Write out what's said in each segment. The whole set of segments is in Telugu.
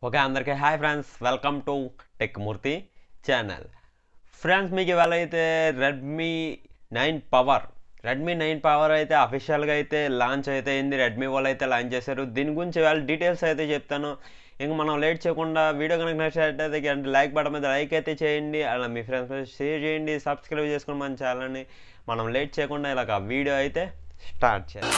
ఓకే అందరికీ hi friends welcome to tech Murthy channel friends మీకు ఇవాళ అయితే Redmi nine power Redmi nine power అయితే అఫీషియల్గా అయితే లాంచ్ అయితే అయింది రెడ్మీ వాళ్ళు అయితే లాంచ్ చేశారు దీని గురించి వాళ్ళ డీటెయిల్స్ అయితే చెప్తాను ఇంక మనం లేట్ చేయకుండా వీడియో కనుక నచ్చినట్టయితే లైక్ బటన్ మీద లైక్ అయితే చేయండి అలా మీ ఫ్రెండ్స్ షేర్ చేయండి సబ్స్క్రైబ్ చేసుకుని మన ఛానల్ని మనం లేట్ చేయకుండా ఇలాగ వీడియో అయితే స్టార్ట్ చేయాలి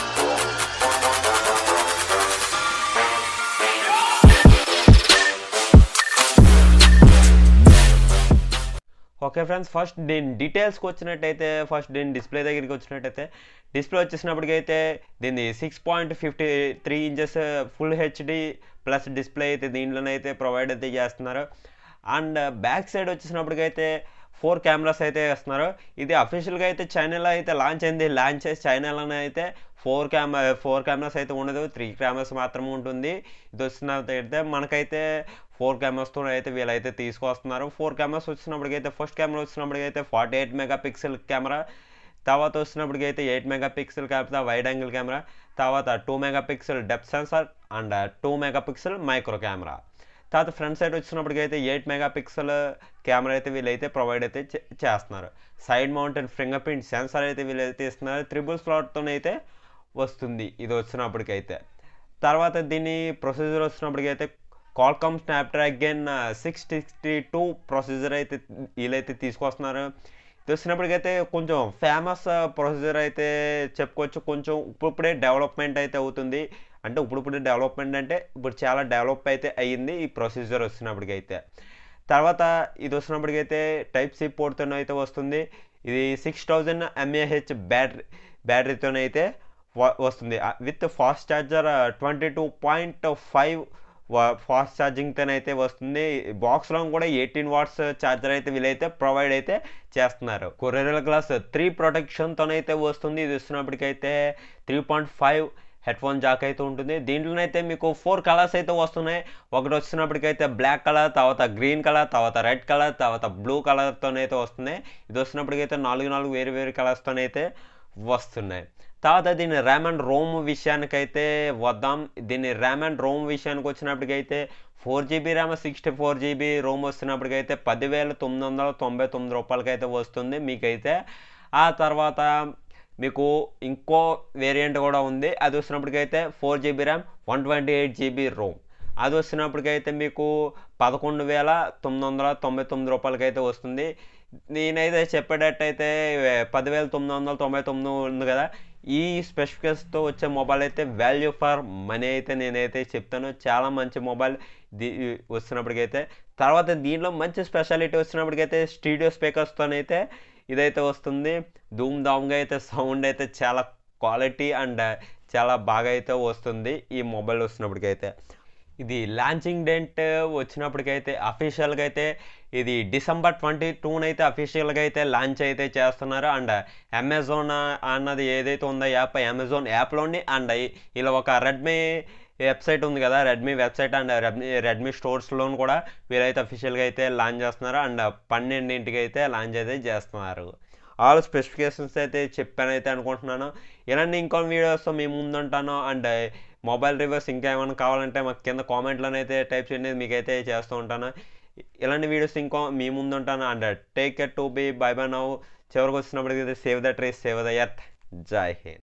ఓకే ఫ్రెండ్స్ ఫస్ట్ దీని డీటెయిల్స్కి వచ్చినట్టయితే ఫస్ట్ దీని డిస్ప్లే దగ్గరికి వచ్చినట్టయితే డిస్ప్లే వచ్చేసినప్పటికైతే దీన్ని six point fifty three inches full HD plus display అయితే దీంట్లోనైతే ప్రొవైడ్ అయితే చేస్తున్నారు అండ్ బ్యాక్ సైడ్ వచ్చేసినప్పటికైతే ఫోర్ కెమెరాస్ అయితే వేస్తున్నారు ఇది అఫీషియల్గా అయితే చైనాలో అయితే లాంచ్ అయింది లాంచ్ చేసి చైనాలోనే అయితే ఫోర్ కెమెరా ఫోర్ కెమెరాస్ అయితే ఉండదు త్రీ కెమెరాస్ మాత్రమే ఉంటుంది ఇది వచ్చినట్టయితే మనకైతే ఫోర్ కెమెరాస్తో అయితే వీళ్ళైతే తీసుకొస్తున్నారు ఫోర్ కెమెరాస్ వచ్చినప్పటికైతే ఫస్ట్ కెమెరా వచ్చినప్పటికైతే forty eight mega pixel camera తర్వాత వచ్చినప్పటికైతే eight mega pixel camera wide angle camera తర్వాత two mega pixel depth sensor and two mega pixel micro camera తర్వాత ఫ్రంట్ సైడ్ వచ్చినప్పటికైతే ఎయిట్ మెగా పిక్సెల్ కెమెరా అయితే వీళ్ళైతే ప్రొవైడ్ అయితే చేస్తున్నారు side mounted finger print sensor అయితే వీళ్ళైతే ఇస్తున్నారు త్రిబుల్ స్లాట్తోనైతే వస్తుంది ఇది వచ్చినప్పటికైతే తర్వాత దీని ప్రొసీజర్ వచ్చినప్పటికైతే Qualcomm Snapdragon six sixty two procedure అయితే వీళ్ళైతే తీసుకొస్తున్నారు ఇది వచ్చినప్పటికైతే కొంచెం ఫేమస్ ప్రొసీజర్ అయితే చెప్పుకోవచ్చు కొంచెం ఇప్పుడిప్పుడే డెవలప్మెంట్ అయితే అవుతుంది అంటే ఇప్పుడిప్పుడే డెవలప్మెంట్ అంటే ఇప్పుడు చాలా డెవలప్ అయితే అయ్యింది ఈ ప్రొసీజర్ వచ్చినప్పటికైతే తర్వాత ఇది వచ్చినప్పటికైతే టైప్ సి పోర్ట్తో అయితే వస్తుంది ఇది సిక్స్ థౌజండ్ ఎంఏహెచ్ బ్యాటరీ బ్యాటరీతోనైతే వస్తుంది with fast charger twenty two point five fast ఛార్జింగ్తోనైతే వస్తుంది బాక్స్లో కూడా ఎయిటీన్ వాట్స్ ఛార్జర్ అయితే వీళ్ళైతే ప్రొవైడ్ అయితే చేస్తున్నారు కొరియర్ గ్లాస్ త్రీ ప్రొటెక్షన్తోనైతే వస్తుంది ఇది వస్తున్నప్పటికైతే three point five head phone jack అయితే ఉంటుంది దీంట్లోనైతే మీకు ఫోర్ కలర్స్ అయితే వస్తున్నాయి ఒకటి వచ్చినప్పటికైతే బ్లాక్ కలర్ తర్వాత గ్రీన్ కలర్ తర్వాత రెడ్ కలర్ తర్వాత బ్లూ కలర్తోనైతే వస్తున్నాయి ఇది వచ్చినప్పటికైతే నాలుగు నాలుగు వేరు వేరు కలర్స్తోనైతే వస్తున్నాయి తర్వాత దీని ర్యామ్ అండ్ రోమ్ విషయానికైతే వద్దాం దీని ర్యామ్ అండ్ రోమ్ విషయానికి వచ్చినప్పటికైతే four GB RAM sixty four GB ROM వస్తున్నప్పటికైతే పదివేల తొమ్మిది వందల తొంభై తొమ్మిది రూపాయలకైతే వస్తుంది మీకైతే ఆ తర్వాత మీకు ఇంకో వేరియంట్ కూడా ఉంది అది వచ్చినప్పటికైతే four GB RAM one twenty eight GB ROM అది వచ్చినప్పటికైతే మీకు పదకొండు వేల తొమ్మిది వందల తొంభై తొమ్మిది రూపాయలకైతే వస్తుంది నేనైతే చెప్పేటట్టయితే పదివేల తొమ్మిది వందల తొంభై తొమ్మిది ఉంది కదా ఈ స్పెసిఫికేషన్తో వచ్చే మొబైల్ అయితే వాల్యూ ఫర్ మనీ అయితే నేనైతే చెప్తాను చాలా మంచి మొబైల్ దీ వచ్చినప్పటికైతే తర్వాత దీనిలో మంచి స్పెషాలిటీ వచ్చినప్పటికైతే స్టీడియో స్పీకర్స్తోనైతే ఇదైతే వస్తుంది ధూమ్ ధామ్గా అయితే సౌండ్ అయితే చాలా క్వాలిటీ అండ్ చాలా బాగా అయితే వస్తుంది ఈ మొబైల్ వచ్చినప్పటికైతే ఇది లాంచింగ్ డేట్ వచ్చినప్పటికైతే అఫీషియల్గా అయితే ఇది డిసెంబర్ ట్వంటీ టూన్ అయితే అఫీషియల్గా అయితే లాంచ్ అయితే చేస్తున్నారు అండ్ అమెజాన్ అన్నది ఏదైతే ఉందో యాప్ అమెజాన్ యాప్లోని అండ్ ఇలా ఒక రెడ్మీ వెబ్సైట్ ఉంది కదా Redmi website and Redmi Redmi స్టోర్స్లో కూడా వీరైతే అఫీషియల్గా అయితే లాంచ్ చేస్తున్నారు అండ్ పన్నెండింటికి అయితే లాంచ్ అయితే చేస్తున్నారు ఆల్ స్పెసిఫికేషన్స్ అయితే చెప్పానైతే అనుకుంటున్నాను ఇలాంటి ఇంకో వీడియోస్తో మీ ముందుంటాను అండ్ మొబైల్ రివ్యూస్ ఇంకా ఏమైనా కావాలంటే మాకు కింద కామెంట్లోనైతే టైప్ చేయండి మీకైతే చేస్తూ ఉంటాను ఇలాంటి వీడియోస్ ఇంకో మీ ముందు ఉంటాను and take care to be bye bye now చివరికి వచ్చినప్పటికైతే save the trees save the earth Jai Hind